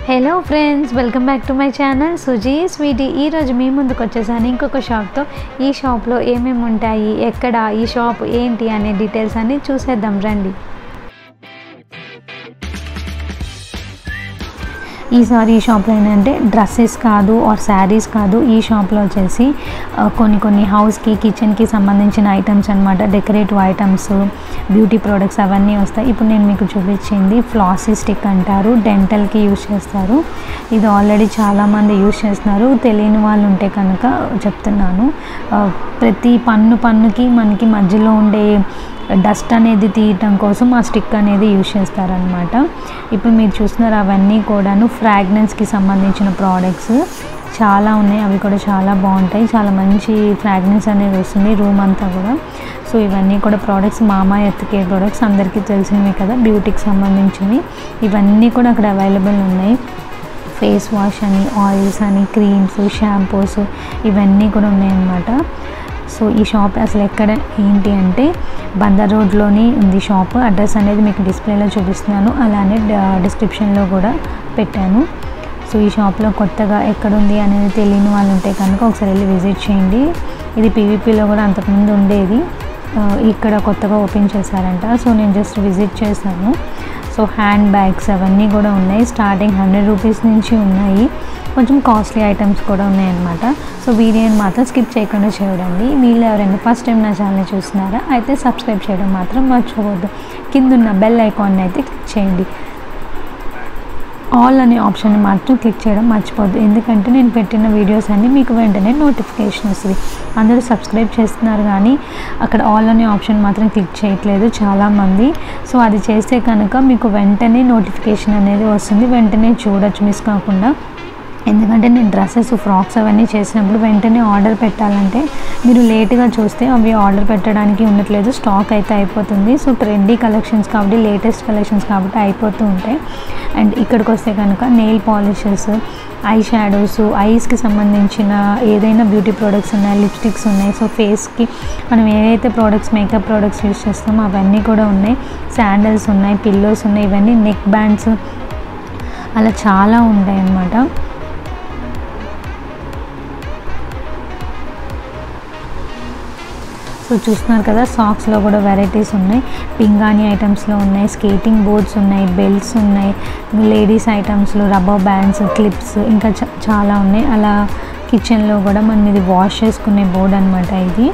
Hello friends welcome back to my channel Suji Sweety ఈరోజు మీ ముందుకు వచ్చేసాను ఇంకొక షాప్తో ఈ షాప్లో ఏమేమి ఉంటాయి ఎక్కడ ఈ షాప్ ఏంటి అనే డీటెయిల్స్ అన్ని చూసేద్దాం రండి ఈసారి ఈ షాప్లో ఏంటంటే డ్రెస్సెస్ కాదు ఆర్ శారీస్ కాదు ఈ షాప్లో వచ్చేసి ఆ, కొన్ని కొన్ని హౌస్కి కిచెన్కి సంబంధించిన ఐటమ్స్ అనమాట డెకరేటివ్ ఐటమ్స్ బ్యూటీ ప్రోడక్ట్స్ అవన్నీ వస్తాయి ఇప్పుడు నేను మీకు చూపించింది ఫ్లాసీ స్టిక్ అంటారు డెంటల్కి యూజ్ చేస్తారు ఇది ఆల్రెడీ చాలామంది యూజ్ చేస్తున్నారు తెలియని వాళ్ళు ఉంటే కనుక చెప్తున్నాను ఆ, ప్రతి పన్ను పన్నుకి మనకి మధ్యలో ఉండే డస్ట్ అనేది తీయటం కోసం ఆ స్టిక్ అనేది యూజ్ చేస్తారనమాట ఇప్పుడు మీరు చూస్తున్నారు అవన్నీ కూడాను ఫ్రాగ్రెన్స్కి సంబంధించిన ప్రోడక్ట్స్ చాలా ఉన్నాయి అవి కూడా చాలా బాగుంటాయి చాలా మంచి ఫ్రాగ్రెన్స్ అనేది వస్తుంది రూమ్ అంతా కూడా సో ఇవన్నీ కూడా ప్రోడక్ట్స్ మామా ఎత్ కేర్ ప్రోడక్ట్స్ అందరికీ తెలిసినవి కదా బ్యూటీకి సంబంధించినవి ఇవన్నీ కూడా అక్కడ అవైలబుల్ ఉన్నాయి ఫేస్ వాష్ అని ఆయిల్స్ అని క్రీమ్స్ షాంపూస్ ఇవన్నీ కూడా ఉన్నాయన్నమాట సో ఈ షాప్ అసలు ఎక్కడ ఏంటి అంటే బందర్ రోడ్లోని ఉంది షాప్ అడ్రస్ అనేది మీకు డిస్ప్లేలో చూపిస్తున్నాను అలానే డిస్క్రిప్షన్లో కూడా పెట్టాను సో ఈ షాప్లో కొత్తగా ఎక్కడుంది అనేది తెలియని వాళ్ళు ఉంటే కనుక ఒకసారి వెళ్ళి విజిట్ చేయండి ఇది పీవీపీలో కూడా అంతకుముందు ఉండేది ఆ, ఇక్కడ కొత్తగా ఓపెన్ చేశారంట సో నేను జస్ట్ విజిట్ చేశాను సో హ్యాండ్ బ్యాగ్స్ అవన్నీ కూడా ఉన్నాయి స్టార్టింగ్ హండ్రెడ్ రూపీస్ నుంచి ఉన్నాయి కొంచెం కాస్ట్లీ ఐటమ్స్ కూడా ఉన్నాయన్నమాట సో వీడియోని మాత్రం స్కిప్ చేయకుండా చూడండి మీరు ఎవరైనా ఫస్ట్ టైం నా ఛానల్ చూస్తున్నారా అయితే సబ్స్క్రైబ్ చేయడం మాత్రం మర్చిపోవద్దు కిందున్న బెల్ ఐకాన్ అయితే క్లిక్ చేయండి ఆల్ అనే ఆప్షన్ మాత్రం క్లిక్ చేయడం మర్చిపోద్దు ఎందుకంటే నేను పెట్టిన వీడియోస్ అన్నీ మీకు వెంటనే నోటిఫికేషన్ వస్తుంది అందరూ సబ్స్క్రైబ్ చేస్తున్నారు కానీ అక్కడ ఆల్ అనే ఆప్షన్ మాత్రం క్లిక్ చేయట్లేదు చాలామంది సో అది చేస్తే కనుక మీకు వెంటనే నోటిఫికేషన్ అనేది వస్తుంది వెంటనే చూడొచ్చు మిస్ కాకుండా ఎందుకంటే నేను డ్రెస్సెస్ ఫ్రాక్స్ అవన్నీ చేసినప్పుడు వెంటనే ఆర్డర్ పెట్టాలంటే మీరు లేట్గా చూస్తే అవి ఆర్డర్ పెట్టడానికి ఉండట్లేదు స్టాక్ అయితే అయిపోతుంది సో ట్రెండీ కలెక్షన్స్ కాబట్టి లేటెస్ట్ కలెక్షన్స్ కాబట్టి అయిపోతూ ఉంటాయి అండ్ ఇక్కడికి వస్తే కనుక నెయిల్ పాలిషెస్ ఐ షాడోస్ ఐస్కి సంబంధించిన ఏదైనా బ్యూటీ ప్రోడక్ట్స్ ఉన్నాయి లిప్స్టిక్స్ ఉన్నాయి సో ఫేస్కి మనం ఏదైతే ప్రోడక్ట్స్ మేకప్ ప్రోడక్ట్స్ యూస్ చేస్తామో అవన్నీ కూడా ఉన్నాయి శాండల్స్ ఉన్నాయి పిల్లోస్ ఉన్నాయి ఇవన్నీ నెక్ బ్యాండ్స్ అలా చాలా ఉంటాయి అన్నమాట సో చూస్తున్నారు కదా సాక్స్లో కూడా వెరైటీస్ ఉన్నాయి పింగాణి ఐటమ్స్లో ఉన్నాయి స్కేటింగ్ బోర్డ్స్ ఉన్నాయి బెల్ట్స్ ఉన్నాయి లేడీస్ ఐటమ్స్లో రబ్బర్ బ్యాండ్స్ క్లిప్స్ ఇంకా చ- చాలా ఉన్నాయి అలా కిచెన్లో కూడా మనం ఇది వాష్ చేసుకునే బోర్డ్ అనమాట ఇది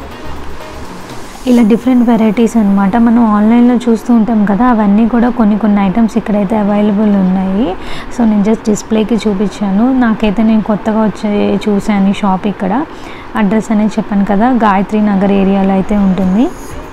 ఇలా డిఫరెంట్ వెరైటీస్ అనమాట మనం ఆన్లైన్లో చూస్తూ ఉంటాం కదా అవన్నీ కూడా కొన్ని కొన్ని ఐటమ్స్ ఇక్కడైతే అవైలబుల్ ఉన్నాయి సో నేను జస్ట్ డిస్ప్లేకి చూపించాను నాకైతే నేను కొత్తగా వచ్చి చూశాను ఈ షాప్ ఇక్కడ అడ్రస్ అనేది చెప్పాను కదా గాయత్రి నగర్ ఏరియాలో అయితే ఉంటుంది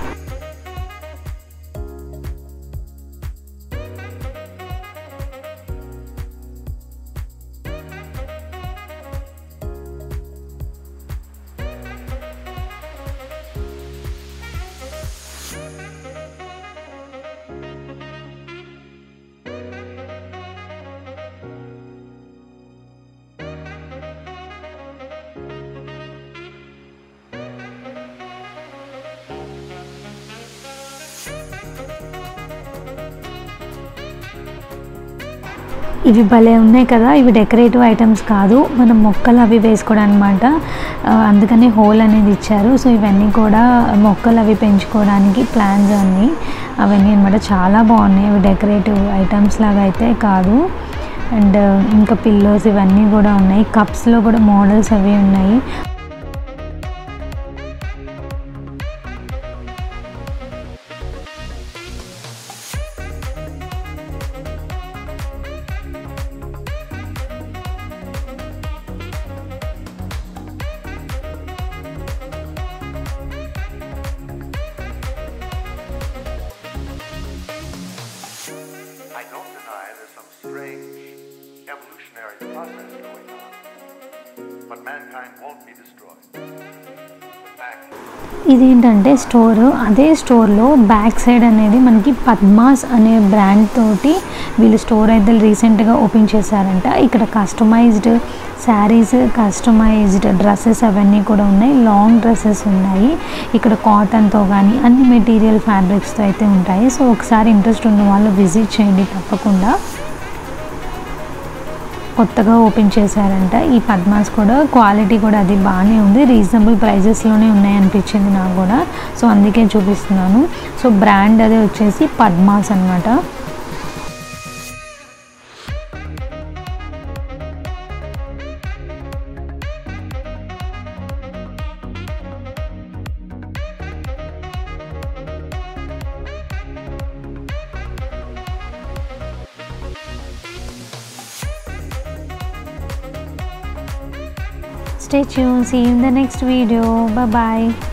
ఇవి భలే ఉన్నాయి కదా ఇవి డెకరేటివ్ ఐటమ్స్ కాదు మనం మొక్కలు అవి వేసుకోవడం అనమాట అందుకని హోల్ అనేది ఇచ్చారు సో ఇవన్నీ కూడా మొక్కలు అవి పెంచుకోవడానికి ప్లాన్స్ అన్నీ అవన్నీ అనమాట చాలా బాగున్నాయి అవి డెకరేటివ్ ఐటమ్స్ లాగా అయితే కాదు అండ్ ఇంకా పిల్లోస్ ఇవన్నీ కూడా ఉన్నాయి కప్స్లో కూడా మోడల్స్ అవి ఉన్నాయి I don't deny there's some strange evolutionary process going on. But mankind won't be destroyed. The fact ఇదేంటంటే స్టోర్ అదే స్టోర్లో బ్యాక్ సైడ్ అనేది మనకి పద్మాస్ అనే బ్రాండ్ తోటి వీళ్ళు స్టోర్ అయితే రీసెంట్గా ఓపెన్ చేశారంట ఇక్కడ కస్టమైజ్డ్ శారీస్ కస్టమైజ్డ్ డ్రెస్సెస్ అవన్నీ కూడా ఉన్నాయి లాంగ్ డ్రెస్సెస్ ఉన్నాయి ఇక్కడ కాటన్తో కానీ అన్ని మెటీరియల్ ఫ్యాబ్రిక్స్తో అయితే ఉంటాయి సో ఒకసారి ఇంట్రెస్ట్ ఉన్న వాళ్ళు విజిట్ చేయండి తప్పకుండా కొత్తగా ఓపెన్ చేశారంట ఈ పద్మాస్ కూడా క్వాలిటీ కూడా అది బాగానే ఉంది రీజనబుల్ ప్రైజెస్లోనే ఉన్నాయి అనిపించింది నాకు కూడా సో అందుకే చూపిస్తున్నాను సో బ్రాండ్ అదే వచ్చేసి పద్మాస్ అనమాట Stay tuned. See you in the next video. Bye bye.